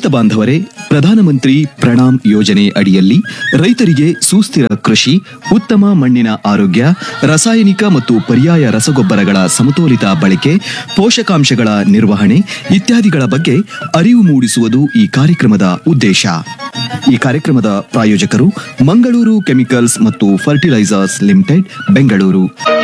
ಬಾಂಧವರೇ ಪ್ರಧಾನಮಂತ್ರಿ ಪ್ರಣಾಮ್ ಯೋಜನೆ ಅಡಿಯಲ್ಲಿ ರೈತರಿಗೆ ಸುಸ್ಥಿರ ಕೃಷಿ ಉತ್ತಮ ಮಣ್ಣಿನ ಆರೋಗ್ಯ ರಾಸಾಯನಿಕ ಮತ್ತು ಪರ್ಯಾಯ ರಸಗೊಬ್ಬರಗಳ ಸಮತೋಲಿತ ಬಳಕೆ ಪೋಷಕಾಂಶಗಳ ನಿರ್ವಹಣೆ ಇತ್ಯಾದಿಗಳ ಬಗ್ಗೆ ಅರಿವು ಮೂಡಿಸುವುದು ಈ ಕಾರ್ಯಕ್ರಮದ ಉದ್ದೇಶ ಈ ಕಾರ್ಯಕ್ರಮದ ಪ್ರಾಯೋಜಕರು ಮಂಗಳೂರು ಕೆಮಿಕಲ್ಸ್ ಮತ್ತು ಫರ್ಟಿಲೈಸರ್ಸ್ ಲಿಮಿಟೆಡ್ ಬೆಂಗಳೂರು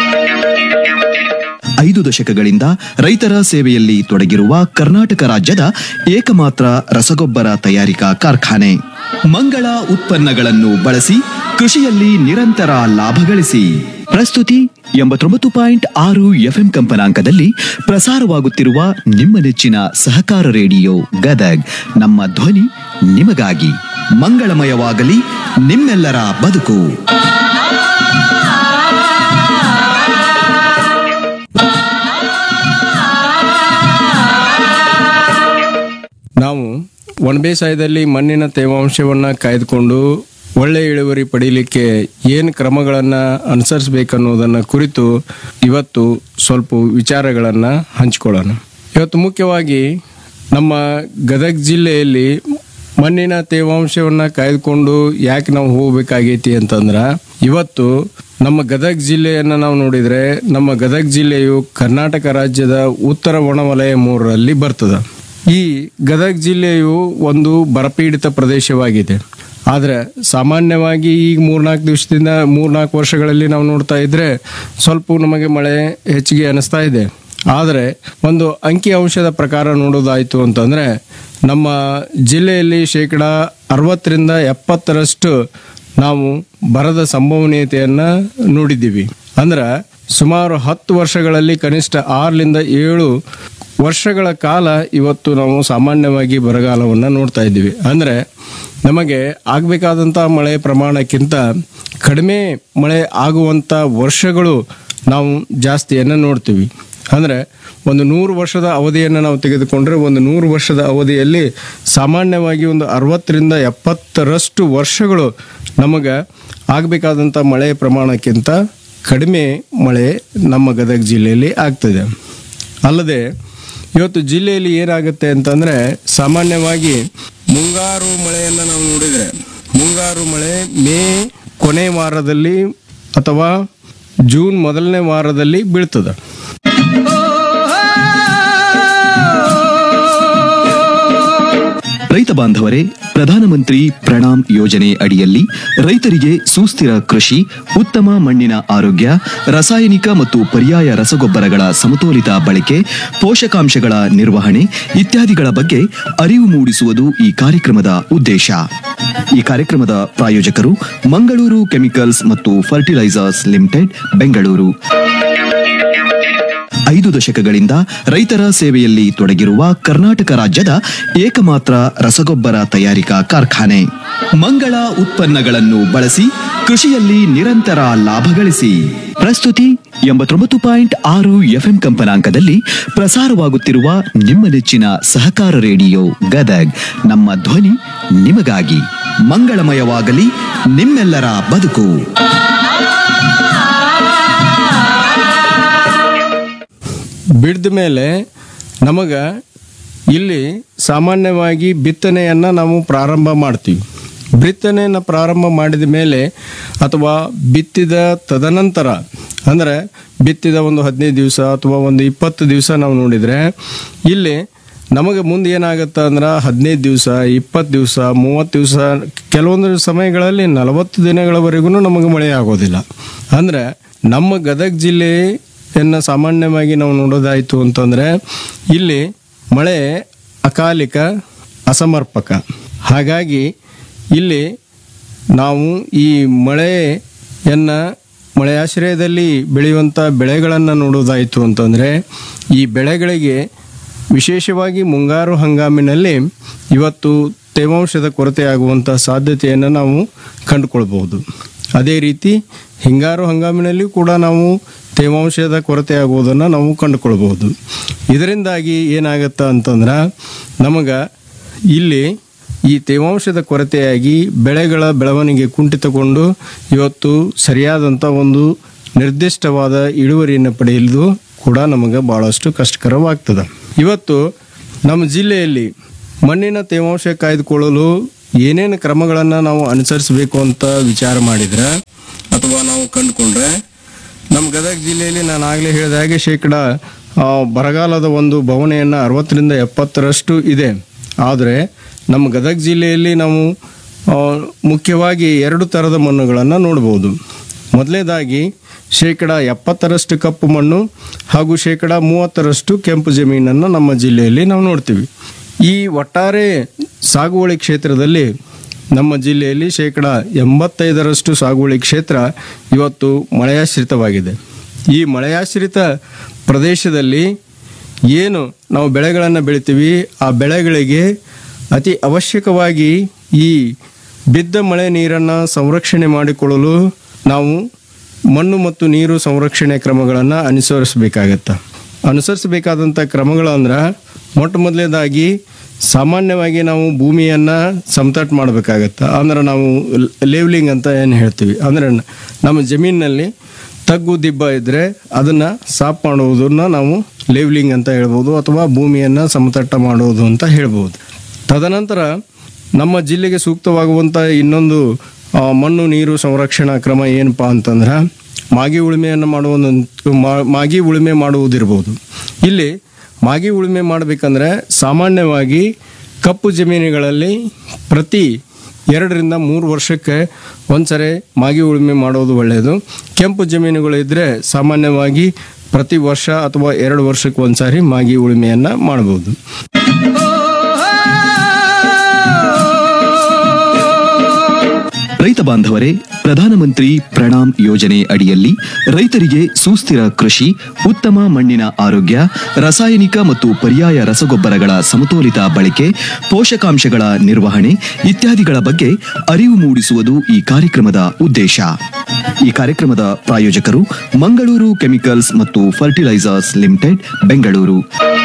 ಐದು ದಶಕಗಳಿಂದ ರೈತರ ಸೇವೆಯಲ್ಲಿ ತೊಡಗಿರುವ ಕರ್ನಾಟಕ ರಾಜ್ಯದ ಏಕಮಾತ್ರ ರಸಗೊಬ್ಬರ ತಯಾರಿಕಾ ಕಾರ್ಖಾನೆ ಮಂಗಳ ಉತ್ಪನ್ನಗಳನ್ನು ಬಳಸಿ ಕೃಷಿಯಲ್ಲಿ ನಿರಂತರ ಲಾಭ ಗಳಿಸಿ ಪ್ರಸ್ತುತಿ ಎಂಬತ್ತೊಂಬತ್ತು ಪಾಯಿಂಟ್ ಆರು ಎಫ್ಎಂ ಕಂಪನಾಂಕದಲ್ಲಿ ಪ್ರಸಾರವಾಗುತ್ತಿರುವ ನಿಮ್ಮ ನೆಚ್ಚಿನ ಸಹಕಾರ ರೇಡಿಯೋ ಗದಗ್ ನಮ್ಮ ಧ್ವನಿ ನಿಮಗಾಗಿ ಮಂಗಳಮಯವಾಗಲಿ ನಿಮ್ಮೆಲ್ಲರ ಬದುಕು ನಾವು ಒಣ ಬೇಸಾಯದಲ್ಲಿ ಮಣ್ಣಿನ ತೇವಾಂಶವನ್ನು ಕಾಯ್ದುಕೊಂಡು ಒಳ್ಳೆ ಇಳುವರಿ ಪಡೀಲಿಕ್ಕೆ ಏನು ಕ್ರಮಗಳನ್ನು ಅನುಸರಿಸಬೇಕನ್ನೋದನ್ನು ಕುರಿತು ಇವತ್ತು ಸ್ವಲ್ಪ ವಿಚಾರಗಳನ್ನು ಹಂಚಿಕೊಳ್ಳೋಣ ಇವತ್ತು ಮುಖ್ಯವಾಗಿ ನಮ್ಮ ಗದಗ ಜಿಲ್ಲೆಯಲ್ಲಿ ಮಣ್ಣಿನ ತೇವಾಂಶವನ್ನು ಕಾಯ್ದುಕೊಂಡು ಯಾಕೆ ನಾವು ಹೋಗಬೇಕಾಗೈತಿ ಅಂತಂದ್ರೆ ಇವತ್ತು ನಮ್ಮ ಗದಗ ಜಿಲ್ಲೆಯನ್ನು ನಾವು ನೋಡಿದರೆ ನಮ್ಮ ಗದಗ ಜಿಲ್ಲೆಯು ಕರ್ನಾಟಕ ರಾಜ್ಯದ ಉತ್ತರ ಒಣವಲಯ ಮೂರರಲ್ಲಿ ಬರ್ತದೆ ಈ ಗದಗ ಜಿಲ್ಲೆಯು ಒಂದು ಬರಪೀಡಿತ ಪ್ರದೇಶವಾಗಿದೆ ಆದರೆ ಸಾಮಾನ್ಯವಾಗಿ ಈಗ ಮೂರ್ನಾಲ್ಕು ದಿವಸದಿಂದ ಮೂರ್ನಾಲ್ಕು ವರ್ಷಗಳಲ್ಲಿ ನಾವು ನೋಡ್ತಾ ಇದ್ರೆ ಸ್ವಲ್ಪ ನಮಗೆ ಮಳೆ ಹೆಚ್ಚಿಗೆ ಅನಿಸ್ತಾ ಇದೆ ಆದರೆ ಒಂದು ಅಂಕಿ ಅಂಶದ ಪ್ರಕಾರ ನೋಡೋದಾಯಿತು ಅಂತಂದರೆ ನಮ್ಮ ಜಿಲ್ಲೆಯಲ್ಲಿ ಶೇಕಡ ಅರವತ್ತರಿಂದ ಎಪ್ಪತ್ತರಷ್ಟು ನಾವು ಬರದ ಸಂಭವನೀಯತೆಯನ್ನು ನೋಡಿದ್ದೀವಿ ಅಂದ್ರೆ ಸುಮಾರು ಹತ್ತು ವರ್ಷಗಳಲ್ಲಿ ಕನಿಷ್ಠ ಆರರಿಂದ ಏಳು ವರ್ಷಗಳ ಕಾಲ ಇವತ್ತು ನಾವು ಸಾಮಾನ್ಯವಾಗಿ ಬರಗಾಲವನ್ನು ನೋಡ್ತಾ ಇದ್ದೀವಿ ಅಂದರೆ ನಮಗೆ ಆಗಬೇಕಾದಂಥ ಮಳೆ ಪ್ರಮಾಣಕ್ಕಿಂತ ಕಡಿಮೆ ಮಳೆ ಆಗುವಂಥ ವರ್ಷಗಳು ನಾವು ಜಾಸ್ತಿಯನ್ನು ನೋಡ್ತೀವಿ ಅಂದರೆ ಒಂದು ನೂರು ವರ್ಷದ ಅವಧಿಯನ್ನು ನಾವು ತೆಗೆದುಕೊಂಡ್ರೆ ಒಂದು ನೂರು ವರ್ಷದ ಅವಧಿಯಲ್ಲಿ ಸಾಮಾನ್ಯವಾಗಿ ಒಂದು ಅರವತ್ತರಿಂದ ಎಪ್ಪತ್ತರಷ್ಟು ವರ್ಷಗಳು ನಮಗೆ ಆಗಬೇಕಾದಂಥ ಮಳೆ ಪ್ರಮಾಣಕ್ಕಿಂತ ಕಡಿಮೆ ಮಳೆ ನಮ್ಮ ಗದಗ ಜಿಲ್ಲೆಯಲ್ಲಿ ಆಗ್ತದೆ ಅಲ್ಲದೆ ಇವತ್ತು ಜಿಲ್ಲೆಯಲ್ಲಿ ಏನಾಗುತ್ತೆ ಅಂತಂದರೆ ಸಾಮಾನ್ಯವಾಗಿ ಮುಂಗಾರು ಮಳೆಯನ್ನು ನಾವು ನೋಡಿದರೆ ಮುಂಗಾರು ಮಳೆ ಮೇ ಕೊನೆ ವಾರದಲ್ಲಿ ಅಥವಾ ಜೂನ್ ಮೊದಲನೇ ವಾರದಲ್ಲಿ ಬೀಳ್ತದೆ ರೈತ ಬಾಂಧವರೇ ಪ್ರಧಾನಮಂತ್ರಿ ಪ್ರಣಾಮ್ ಯೋಜನೆ ಅಡಿಯಲ್ಲಿ ರೈತರಿಗೆ ಸುಸ್ಥಿರ ಕೃಷಿ ಉತ್ತಮ ಮಣ್ಣಿನ ಆರೋಗ್ಯ ರಾಸಾಯನಿಕ ಮತ್ತು ಪರ್ಯಾಯ ರಸಗೊಬ್ಬರಗಳ ಸಮತೋಲಿತ ಬಳಕೆ ಪೋಷಕಾಂಶಗಳ ನಿರ್ವಹಣೆ ಇತ್ಯಾದಿಗಳ ಬಗ್ಗೆ ಅರಿವು ಮೂಡಿಸುವುದು ಈ ಕಾರ್ಯಕ್ರಮದ ಉದ್ದೇಶ ಈ ಕಾರ್ಯಕ್ರಮದ ಪ್ರಾಯೋಜಕರು ಮಂಗಳೂರು ಕೆಮಿಕಲ್ಸ್ ಮತ್ತು ಫರ್ಟಿಲೈಸರ್ಸ್ ಲಿಮಿಟೆಡ್ ಬೆಂಗಳೂರು ಐದು ದಶಕಗಳಿಂದ ರೈತರ ಸೇವೆಯಲ್ಲಿ ತೊಡಗಿರುವ ಕರ್ನಾಟಕ ರಾಜ್ಯದ ಏಕಮಾತ್ರ ರಸಗೊಬ್ಬರ ತಯಾರಿಕಾ ಕಾರ್ಖಾನೆ ಮಂಗಳ ಉತ್ಪನ್ನಗಳನ್ನು ಬಳಸಿ ಕೃಷಿಯಲ್ಲಿ ನಿರಂತರ ಲಾಭ ಗಳಿಸಿ ಪ್ರಸ್ತುತಿ ಎಂಬತ್ತೊಂಬತ್ತು ಪಾಯಿಂಟ್ ಆರು ಎಫ್ಎಂ ಕಂಪನಾಂಕದಲ್ಲಿ ಪ್ರಸಾರವಾಗುತ್ತಿರುವ ನಿಮ್ಮ ನೆಚ್ಚಿನ ಸಹಕಾರ ರೇಡಿಯೋ ಗದಗ್ ನಮ್ಮ ಧ್ವನಿ ನಿಮಗಾಗಿ ಮಂಗಳಮಯವಾಗಲಿ ನಿಮ್ಮೆಲ್ಲರ ಬದುಕು ಬಿಡ್ದ ಮೇಲೆ ನಮಗೆ ಇಲ್ಲಿ ಸಾಮಾನ್ಯವಾಗಿ ಬಿತ್ತನೆಯನ್ನು ನಾವು ಪ್ರಾರಂಭ ಮಾಡ್ತೀವಿ ಬಿತ್ತನೆಯನ್ನು ಪ್ರಾರಂಭ ಮಾಡಿದ ಮೇಲೆ ಅಥವಾ ಬಿತ್ತಿದ ತದನಂತರ ಅಂದರೆ ಬಿತ್ತಿದ ಒಂದು ಹದಿನೈದು ದಿವಸ ಅಥವಾ ಒಂದು ಇಪ್ಪತ್ತು ದಿವಸ ನಾವು ನೋಡಿದರೆ ಇಲ್ಲಿ ನಮಗೆ ಮುಂದೆ ಏನಾಗುತ್ತೆ ಅಂದ್ರೆ ಹದಿನೈದು ದಿವಸ ಇಪ್ಪತ್ತು ದಿವಸ ಮೂವತ್ತು ದಿವಸ ಕೆಲವೊಂದು ಸಮಯಗಳಲ್ಲಿ ನಲವತ್ತು ದಿನಗಳವರೆಗೂ ನಮಗೆ ಮಳೆ ಆಗೋದಿಲ್ಲ ಅಂದರೆ ನಮ್ಮ ಗದಗ ಜಿಲ್ಲೆಯನ್ನು ಸಾಮಾನ್ಯವಾಗಿ ನಾವು ನೋಡೋದಾಯಿತು ಅಂತಂದರೆ ಇಲ್ಲಿ ಮಳೆ ಅಕಾಲಿಕ ಅಸಮರ್ಪಕ ಹಾಗಾಗಿ ಇಲ್ಲಿ ನಾವು ಈ ಮಳೆಯನ್ನು ಮಳೆಯಾಶ್ರಯದಲ್ಲಿ ಬೆಳೆಯುವಂಥ ಬೆಳೆಗಳನ್ನು ನೋಡೋದಾಯಿತು ಅಂತಂದರೆ ಈ ಬೆಳೆಗಳಿಗೆ ವಿಶೇಷವಾಗಿ ಮುಂಗಾರು ಹಂಗಾಮಿನಲ್ಲಿ ಇವತ್ತು ತೇವಾಂಶದ ಕೊರತೆ ಆಗುವಂಥ ಸಾಧ್ಯತೆಯನ್ನು ನಾವು ಕಂಡುಕೊಳ್ಬಹುದು ಅದೇ ರೀತಿ ಹಿಂಗಾರು ಹಂಗಾಮಿನಲ್ಲಿ ಕೂಡ ನಾವು ತೇವಾಂಶದ ಕೊರತೆ ಆಗುವುದನ್ನು ನಾವು ಕಂಡುಕೊಳ್ಬಹುದು ಇದರಿಂದಾಗಿ ಏನಾಗತ್ತೆ ಅಂತಂದ್ರೆ ನಮಗೆ ಇಲ್ಲಿ ಈ ತೇವಾಂಶದ ಕೊರತೆಯಾಗಿ ಬೆಳೆಗಳ ಬೆಳವಣಿಗೆ ಕುಂಠಿತಗೊಂಡು ಇವತ್ತು ಸರಿಯಾದಂಥ ಒಂದು ನಿರ್ದಿಷ್ಟವಾದ ಇಳುವರಿಯನ್ನು ಪಡೆಯಲು ಕೂಡ ನಮಗೆ ಭಾಳಷ್ಟು ಕಷ್ಟಕರವಾಗ್ತದೆ ಇವತ್ತು ನಮ್ಮ ಜಿಲ್ಲೆಯಲ್ಲಿ ಮಣ್ಣಿನ ತೇವಾಂಶ ಕಾಯ್ದುಕೊಳ್ಳಲು ಏನೇನು ಕ್ರಮಗಳನ್ನು ನಾವು ಅನುಸರಿಸಬೇಕು ಅಂತ ವಿಚಾರ ಮಾಡಿದ್ರೆ ಅಥವಾ ನಾವು ಕಂಡುಕೊಂಡ್ರೆ ನಮ್ಮ ಗದಗ ಜಿಲ್ಲೆಯಲ್ಲಿ ನಾನು ಆಗಲೇ ಹೇಳಿದ ಹಾಗೆ ಶೇಕಡ ಆ, ಬರಗಾಲದ ಒಂದು ಬವಣೆಯನ್ನು ಅರವತ್ತರಿಂದ ಎಪ್ಪತ್ತರಷ್ಟು ಇದೆ ಆದರೆ ನಮ್ಮ ಗದಗ ಜಿಲ್ಲೆಯಲ್ಲಿ ನಾವು ಆ, ಮುಖ್ಯವಾಗಿ ಎರಡು ಥರದ ಮಣ್ಣುಗಳನ್ನು ನೋಡ್ಬೋದು ಮೊದಲನೇದಾಗಿ ಶೇಕಡ ಎಪ್ಪತ್ತರಷ್ಟು ಕಪ್ಪು ಮಣ್ಣು ಹಾಗೂ ಶೇಕಡ ಮೂವತ್ತರಷ್ಟು ಕೆಂಪು ಜಮೀನನ್ನು ನಮ್ಮ ಜಿಲ್ಲೆಯಲ್ಲಿ ನಾವು ನೋಡ್ತೀವಿ ಈ ಒಟ್ಟಾರೆ ಸಾಗುವಳಿ ಕ್ಷೇತ್ರದಲ್ಲಿ ನಮ್ಮ ಜಿಲ್ಲೆಯಲ್ಲಿ ಶೇಕಡ ಎಂಬತ್ತೈದರಷ್ಟು ಸಾಗುವಳಿ ಕ್ಷೇತ್ರ ಇವತ್ತು ಮಳೆಯಾಶ್ರಿತವಾಗಿದೆ ಈ ಮಳೆಯಾಶ್ರಿತ ಪ್ರದೇಶದಲ್ಲಿ ಏನು ನಾವು ಬೆಳೆಗಳನ್ನು ಬೆಳಿತೀವಿ ಆ ಬೆಳೆಗಳಿಗೆ ಅತಿ ಅವಶ್ಯಕವಾಗಿ ಈ ಬಿದ್ದ ಮಳೆ ನೀರನ್ನು ಸಂರಕ್ಷಣೆ ಮಾಡಿಕೊಳ್ಳಲು ನಾವು ಮಣ್ಣು ಮತ್ತು ನೀರು ಸಂರಕ್ಷಣೆ ಕ್ರಮಗಳನ್ನು ಅನುಸರಿಸಬೇಕಾಗತ್ತೆ ಅನುಸರಿಸಬೇಕಾದಂಥ ಕ್ರಮಗಳು ಅಂದ್ರೆ ಮೊಟ್ಟ ಮೊದಲನೇದಾಗಿ ಸಾಮಾನ್ಯವಾಗಿ ನಾವು ಭೂಮಿಯನ್ನು ಸಮತಟ್ಟು ಮಾಡಬೇಕಾಗತ್ತೆ ಅಂದ್ರೆ ನಾವು ಲೇವ್ಲಿಂಗ್ ಅಂತ ಏನು ಹೇಳ್ತೀವಿ ಅಂದರೆ ನಮ್ಮ ಜಮೀನಿನಲ್ಲಿ ತಗ್ಗು ದಿಬ್ಬ ಇದ್ದರೆ ಅದನ್ನು ಸಾಫ್ ಮಾಡುವುದನ್ನ ನಾವು ಲೇವ್ಲಿಂಗ್ ಅಂತ ಹೇಳ್ಬೋದು ಅಥವಾ ಭೂಮಿಯನ್ನು ಸಮತಟ್ಟ ಮಾಡುವುದು ಅಂತ ಹೇಳ್ಬೋದು ತದನಂತರ ನಮ್ಮ ಜಿಲ್ಲೆಗೆ ಸೂಕ್ತವಾಗುವಂಥ ಇನ್ನೊಂದು ಆ, ಮಣ್ಣು ನೀರು ಸಂರಕ್ಷಣಾ ಕ್ರಮ ಏನಪ್ಪ ಅಂತಂದ್ರೆ ಮಾಗಿ ಉಳುಮೆಯನ್ನು ಮಾಡುವ ಮಾಗಿ ಉಳುಮೆ ಮಾಡುವುದಿರ್ಬೋದು ಇಲ್ಲಿ ಮಾಗಿ ಉಳುಮೆ ಮಾಡಬೇಕಂದ್ರೆ ಸಾಮಾನ್ಯವಾಗಿ ಕಪ್ಪು ಜಮೀನುಗಳಲ್ಲಿ ಪ್ರತಿ ಎರಡರಿಂದ ಮೂರು ವರ್ಷಕ್ಕೆ ಒಂದ್ಸರಿ ಮಾಗಿ ಉಳುಮೆ ಮಾಡೋದು ಒಳ್ಳೆಯದು ಕೆಂಪು ಜಮೀನುಗಳು ಇದ್ದರೆ ಸಾಮಾನ್ಯವಾಗಿ ಪ್ರತಿ ವರ್ಷ ಅಥವಾ ಎರಡು ವರ್ಷಕ್ಕೆ ಒಂದ್ಸಾರಿ ಮಾಗಿ ಉಳುಮೆಯನ್ನು ಮಾಡ್ಬೋದು ರೈತ ಬಾಂಧವರೇ ಪ್ರಧಾನಮಂತ್ರಿ ಪ್ರಣಾಮ್ ಯೋಜನೆ ಅಡಿಯಲ್ಲಿ ರೈತರಿಗೆ ಸುಸ್ಥಿರ ಕೃಷಿ ಉತ್ತಮ ಮಣ್ಣಿನ ಆರೋಗ್ಯ ರಾಸಾಯನಿಕ ಮತ್ತು ಪರ್ಯಾಯ ರಸಗೊಬ್ಬರಗಳ ಸಮತೋಲಿತ ಬಳಕೆ ಪೋಷಕಾಂಶಗಳ ನಿರ್ವಹಣೆ ಇತ್ಯಾದಿಗಳ ಬಗ್ಗೆ ಅರಿವು ಮೂಡಿಸುವುದು ಈ ಕಾರ್ಯಕ್ರಮದ ಉದ್ದೇಶ ಈ ಕಾರ್ಯಕ್ರಮದ ಪ್ರಾಯೋಜಕರು ಮಂಗಳೂರು ಕೆಮಿಕಲ್ಸ್ ಮತ್ತು ಫರ್ಟಿಲೈಸರ್ಸ್ ಲಿಮಿಟೆಡ್ ಬೆಂಗಳೂರು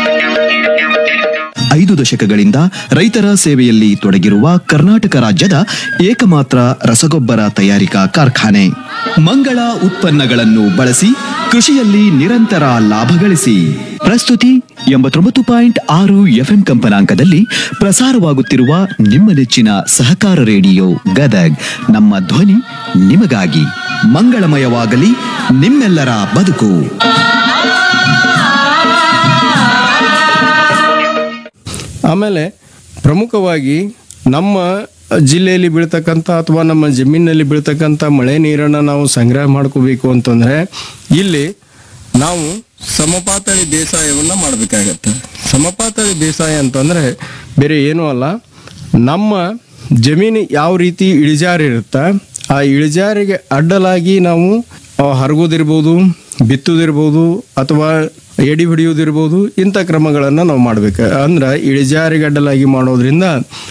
ಐದು ದಶಕಗಳಿಂದ ರೈತರ ಸೇವೆಯಲ್ಲಿ ತೊಡಗಿರುವ ಕರ್ನಾಟಕ ರಾಜ್ಯದ ಏಕಮಾತ್ರ ರಸಗೊಬ್ಬರ ತಯಾರಿಕಾ ಕಾರ್ಖಾನೆ ಮಂಗಳ ಉತ್ಪನ್ನಗಳನ್ನು ಬಳಸಿ ಕೃಷಿಯಲ್ಲಿ ನಿರಂತರ ಲಾಭ ಗಳಿಸಿ ಪ್ರಸ್ತುತಿ ಎಂಬತ್ತೊಂಬತ್ತು ಪಾಯಿಂಟ್ ಆರು ಎಫ್ಎಂ ಕಂಪನಾಂಕದಲ್ಲಿ ಪ್ರಸಾರವಾಗುತ್ತಿರುವ ನಿಮ್ಮ ನೆಚ್ಚಿನ ಸಹಕಾರ ರೇಡಿಯೋ ಗದಗ್ ನಮ್ಮ ಧ್ವನಿ ನಿಮಗಾಗಿ ಮಂಗಳಮಯವಾಗಲಿ ನಿಮ್ಮೆಲ್ಲರ ಬದುಕು ಆಮೇಲೆ ಪ್ರಮುಖವಾಗಿ ನಮ್ಮ ಜಿಲ್ಲೆಯಲ್ಲಿ ಬೀಳ್ತಕ್ಕಂಥ ಅಥವಾ ನಮ್ಮ ಜಮೀನಿನಲ್ಲಿ ಬೀಳ್ತಕ್ಕಂಥ ಮಳೆ ನೀರನ್ನು ನಾವು ಸಂಗ್ರಹ ಮಾಡ್ಕೋಬೇಕು ಅಂತಂದರೆ ಇಲ್ಲಿ ನಾವು ಸಮಪಾತಳಿ ಬೇಸಾಯವನ್ನು ಮಾಡಬೇಕಾಗತ್ತೆ ಸಮಪಾತಳಿ ಬೇಸಾಯ ಅಂತಂದರೆ ಬೇರೆ ಏನೂ ಅಲ್ಲ ನಮ್ಮ ಜಮೀನು ಯಾವ ರೀತಿ ಇಳಿಜಾರಿರುತ್ತೆ ಆ ಇಳಿಜಾರಿಗೆ ಅಡ್ಡಲಾಗಿ ನಾವು ಆ, ಹರಗೋದಿರ್ಬೋದು ಬಿತ್ತುದಿರ್ಬೋದು ಅಥವಾ ಎಡಿ ಹಿಡಿಯೋದಿರ್ಬೋದು ಇಂಥ ಕ್ರಮಗಳನ್ನು ನಾವು ಮಾಡಬೇಕು ಅಂದ್ರೆ ಇಳಿಜಾರಿಗೆ ಅಡ್ಡಲಾಗಿ ಮಾಡೋದ್ರಿಂದ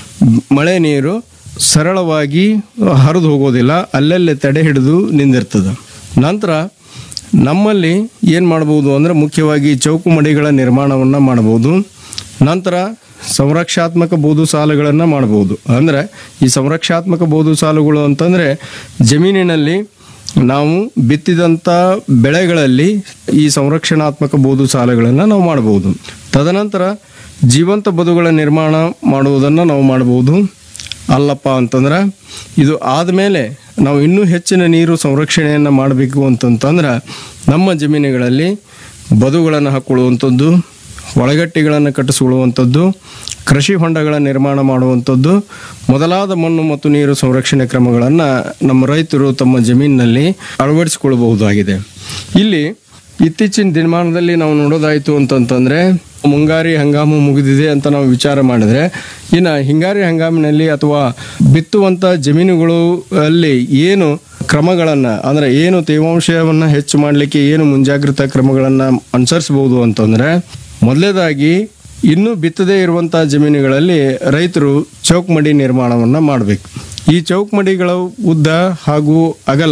ಮಳೆ ನೀರು ಸರಳವಾಗಿ ಹರಿದು ಹೋಗೋದಿಲ್ಲ ಅಲ್ಲಲ್ಲೇ ತಡೆ ಹಿಡಿದು ನಿಂದಿರ್ತದೆ ನಂತರ ನಮ್ಮಲ್ಲಿ ಏನು ಮಾಡ್ಬೋದು ಅಂದರೆ ಮುಖ್ಯವಾಗಿ ಚೌಕು ಮಡಿಗಳ ನಿರ್ಮಾಣವನ್ನು ಮಾಡ್ಬೋದು ನಂತರ ಸಂರಕ್ಷಾತ್ಮಕ ಬೋದು ಸಾಲುಗಳನ್ನು ಮಾಡ್ಬೋದು ಅಂದರೆ ಈ ಸಂರಕ್ಷಾತ್ಮಕ ಬೋದು ಸಾಲುಗಳು ಅಂತಂದರೆ ಜಮೀನಿನಲ್ಲಿ ನಾವು ಬಿತ್ತಿದಂಥ ಬೆಳೆಗಳಲ್ಲಿ ಈ ಸಂರಕ್ಷಣಾತ್ಮಕ ಬೋದು ಸಾಲುಗಳನ್ನು ನಾವು ಮಾಡ್ಬೋದು ತದನಂತರ ಜೀವಂತ ಬದುಗಳ ನಿರ್ಮಾಣ ಮಾಡುವುದನ್ನು ನಾವು ಮಾಡ್ಬೋದು ಅಲ್ಲಪ್ಪ ಅಂತಂದ್ರೆ ಇದು ಆದಮೇಲೆ ನಾವು ಇನ್ನೂ ಹೆಚ್ಚಿನ ನೀರು ಸಂರಕ್ಷಣೆಯನ್ನು ಮಾಡಬೇಕು ಅಂತಂತಂದ್ರೆ ನಮ್ಮ ಜಮೀನುಗಳಲ್ಲಿ ಬದುಗಳನ್ನು ಹಾಕ್ಕೊಳ್ಳುವಂಥದ್ದು ಒಳಗಟ್ಟಿಗಳನ್ನು ಕಟ್ಟಿಸಿಕೊಳ್ಳುವಂಥದ್ದು ಕೃಷಿ ಹೊಂಡಗಳ ನಿರ್ಮಾಣ ಮಾಡುವಂಥದ್ದು ಮೊದಲಾದ ಮಣ್ಣು ಮತ್ತು ನೀರು ಸಂರಕ್ಷಣೆ ಕ್ರಮಗಳನ್ನು ನಮ್ಮ ರೈತರು ತಮ್ಮ ಜಮೀನಿನಲ್ಲಿ ಅಳವಡಿಸಿಕೊಳ್ಳಬಹುದಾಗಿದೆ ಇಲ್ಲಿ ಇತ್ತೀಚಿನ ದಿನಮಾನದಲ್ಲಿ ನಾವು ನೋಡೋದಾಯಿತು ಅಂತಂತಂದರೆ ಮುಂಗಾರಿ ಹಂಗಾಮು ಮುಗಿದಿದೆ ಅಂತ ನಾವು ವಿಚಾರ ಮಾಡಿದ್ರೆ ಇನ್ನು ಹಿಂಗಾರಿ ಹಂಗಾಮಿನಲ್ಲಿ ಅಥವಾ ಬಿತ್ತುವಂಥ ಜಮೀನುಗಳು ಅಲ್ಲಿ ಏನು ಕ್ರಮಗಳನ್ನು ಅಂದರೆ ಏನು ತೇವಾಂಶವನ್ನು ಹೆಚ್ಚು ಮಾಡಲಿಕ್ಕೆ ಏನು ಮುಂಜಾಗ್ರತಾ ಕ್ರಮಗಳನ್ನು ಅನುಸರಿಸಬಹುದು ಅಂತಂದರೆ ಮೊದಲೇದಾಗಿ ಇನ್ನೂ ಬಿತ್ತದೇ ಇರುವಂಥ ಜಮೀನುಗಳಲ್ಲಿ ರೈತರು ಚೌಕ್ಮಡಿ ನಿರ್ಮಾಣವನ್ನು ಮಾಡಬೇಕು ಈ ಚೌಕ್ಮಡಿಗಳ ಉದ್ದ ಹಾಗೂ ಅಗಲ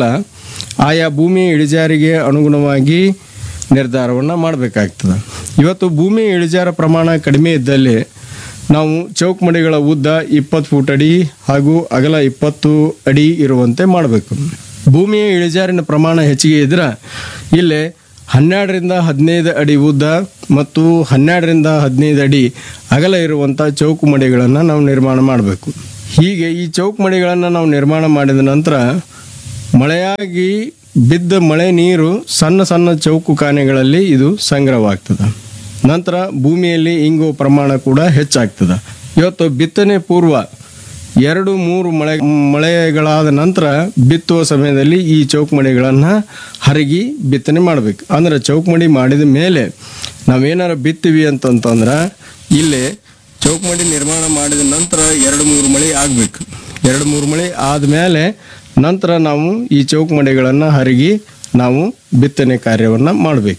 ಆಯಾ ಭೂಮಿ ಇಳಿಜಾರಿಗೆ ಅನುಗುಣವಾಗಿ ನಿರ್ಧಾರವನ್ನು ಮಾಡಬೇಕಾಗ್ತದೆ ಇವತ್ತು ಭೂಮಿ ಇಳಿಜಾರ ಪ್ರಮಾಣ ಕಡಿಮೆ ಇದ್ದಲ್ಲಿ ನಾವು ಚೌಕ್ಮಡಿಗಳ ಉದ್ದ ಇಪ್ಪತ್ತು ಫೂಟ್ ಅಡಿ ಹಾಗೂ ಅಗಲ ಇಪ್ಪತ್ತು ಅಡಿ ಇರುವಂತೆ ಮಾಡಬೇಕು ಭೂಮಿಯ ಇಳಿಜಾರಿನ ಪ್ರಮಾಣ ಹೆಚ್ಚಿಗೆ ಇದ್ರೆ ಇಲ್ಲಿ ಹನ್ನೆರಡರಿಂದ ಹದಿನೈದು ಅಡಿ ಉದ್ದ ಮತ್ತು ಹನ್ನೆರಡರಿಂದ ಹದಿನೈದು ಅಡಿ ಅಗಲ ಇರುವಂಥ ಚೌಕು ಮಡಿಗಳನ್ನು ನಾವು ನಿರ್ಮಾಣ ಮಾಡಬೇಕು ಹೀಗೆ ಈ ಚೌಕು ಮಡಿಗಳನ್ನು ನಾವು ನಿರ್ಮಾಣ ಮಾಡಿದ ನಂತರ ಮಳೆಯಾಗಿ ಬಿದ್ದ ಮಳೆ ನೀರು ಸಣ್ಣ ಸಣ್ಣ ಚೌಕು ಕಾನೆಗಳಲ್ಲಿ ಇದು ಸಂಗ್ರಹವಾಗ್ತದೆ ನಂತರ ಭೂಮಿಯಲ್ಲಿ ಇಂಗುವ ಪ್ರಮಾಣ ಕೂಡ ಹೆಚ್ಚಾಗ್ತದೆ ಇವತ್ತು ಬಿತ್ತನೆ ಪೂರ್ವ ಎರಡು ಮೂರು ಮಳೆ ಮಳೆಗಳಾದ ನಂತರ ಬಿತ್ತುವ ಸಮಯದಲ್ಲಿ ಈ ಚೌಕಮಡಿಗಳನ್ನು ಹರಗಿ ಬಿತ್ತನೆ ಮಾಡಬೇಕು ಅಂದ್ರೆ ಚೌಕಮಡಿ ಮಾಡಿದ ಮೇಲೆ ನಾವೇನಾರ ಬಿತ್ತೀವಿ ಅಂತಂತಂದ್ರೆ ಇಲ್ಲೇ ಚೌಕಮಡಿ ನಿರ್ಮಾಣ ಮಾಡಿದ ನಂತರ ಎರಡು ಮೂರು ಮಳೆ ಆಗಬೇಕು ಎರಡು ಮೂರು ಮಳೆ ಆದಮೇಲೆ ನಂತರ ನಾವು ಈ ಚೌಕಮಡಿಗಳನ್ನು ಹರಗಿ ನಾವು ಬಿತ್ತನೆ ಕಾರ್ಯವನ್ನು ಮಾಡಬೇಕು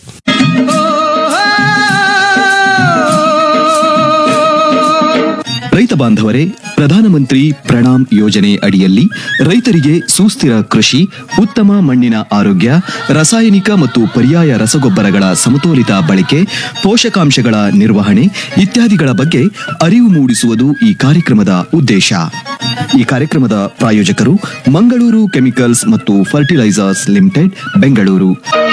ರೈತ ಬಾಂಧವರೇ ಪ್ರಧಾನಮಂತ್ರಿ ಪ್ರಣಾಮ್ ಯೋಜನೆ ಅಡಿಯಲ್ಲಿ ರೈತರಿಗೆ ಸುಸ್ಥಿರ ಕೃಷಿ ಉತ್ತಮ ಮಣ್ಣಿನ ಆರೋಗ್ಯ ರಾಸಾಯನಿಕ ಮತ್ತು ಪರ್ಯಾಯ ರಸಗೊಬ್ಬರಗಳ ಸಮತೋಲಿತ ಬಳಕೆ ಪೋಷಕಾಂಶಗಳ ನಿರ್ವಹಣೆ ಇತ್ಯಾದಿಗಳ ಬಗ್ಗೆ ಅರಿವು ಮೂಡಿಸುವುದು ಈ ಕಾರ್ಯಕ್ರಮದ ಉದ್ದೇಶ ಈ ಕಾರ್ಯಕ್ರಮದ ಪ್ರಾಯೋಜಕರು ಮಂಗಳೂರು ಕೆಮಿಕಲ್ಸ್ ಮತ್ತು ಫರ್ಟಿಲೈಸರ್ಸ್ ಲಿಮಿಟೆಡ್ ಬೆಂಗಳೂರು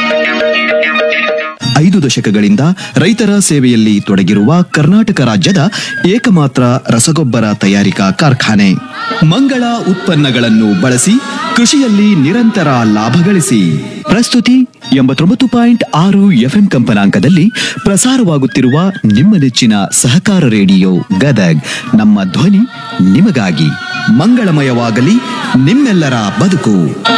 ಐದು ದಶಕಗಳಿಂದ ರೈತರ ಸೇವೆಯಲ್ಲಿ ತೊಡಗಿರುವ ಕರ್ನಾಟಕ ರಾಜ್ಯದ ಏಕಮಾತ್ರ ರಸಗೊಬ್ಬರ ತಯಾರಿಕಾ ಕಾರ್ಖಾನೆ ಮಂಗಳ ಉತ್ಪನ್ನಗಳನ್ನು ಬಳಸಿ ಕೃಷಿಯಲ್ಲಿ ನಿರಂತರ ಲಾಭ ಗಳಿಸಿ ಪ್ರಸ್ತುತಿ ಎಂಬತ್ತೊಂಬತ್ತು ಪಾಯಿಂಟ್ ಆರು ಎಫ್ಎಂ ಕಂಪನಾಂಕದಲ್ಲಿ ಪ್ರಸಾರವಾಗುತ್ತಿರುವ ನಿಮ್ಮ ನೆಚ್ಚಿನ ಸಹಕಾರ ರೇಡಿಯೋ ಗದಗ್ ನಮ್ಮ ಧ್ವನಿ ನಿಮಗಾಗಿ ಮಂಗಳಮಯವಾಗಲಿ ನಿಮ್ಮೆಲ್ಲರ ಬದುಕು